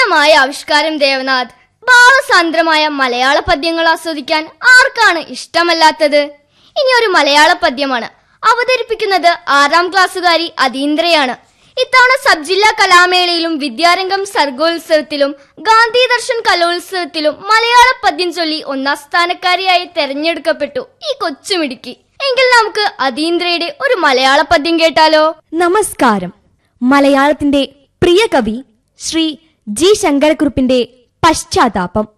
ഉജ്ജ്വലമായ ആവിഷ്കാരം ദേവനാഥ് ഭാവസാന്ദ്രമായ മലയാള പദ്യങ്ങൾ ആസ്വദിക്കാൻ ആർക്കാണ് ഇഷ്ടമല്ലാത്തത് ഇനി ഒരു മലയാള പദ്യമാണ് അവതരിപ്പിക്കുന്നത് ആറാം ക്ലാസ്സുകാരി അതീന്ദ്രയാണ് ഇത്തവണ സബ് ജില്ലാ കലാമേളയിലും വിദ്യാരംഗം സർഗോത്സവത്തിലും ഗാന്ധി ദർശൻ കലോത്സവത്തിലും മലയാള പദ്യം ചൊല്ലി ഒന്നാം സ്ഥാനക്കാരിയായി തെരഞ്ഞെടുക്കപ്പെട്ടു ഈ കൊച്ചുമിടുക്കി എങ്കിൽ നമുക്ക് അതീന്ദ്രയുടെ ഒരു മലയാള പദ്യം കേട്ടാലോ നമസ്കാരം മലയാളത്തിന്റെ പ്രിയ കവി ശ്രീ ജി ശങ്കരക്കുറുപ്പിന്റെ പശ്ചാത്താപം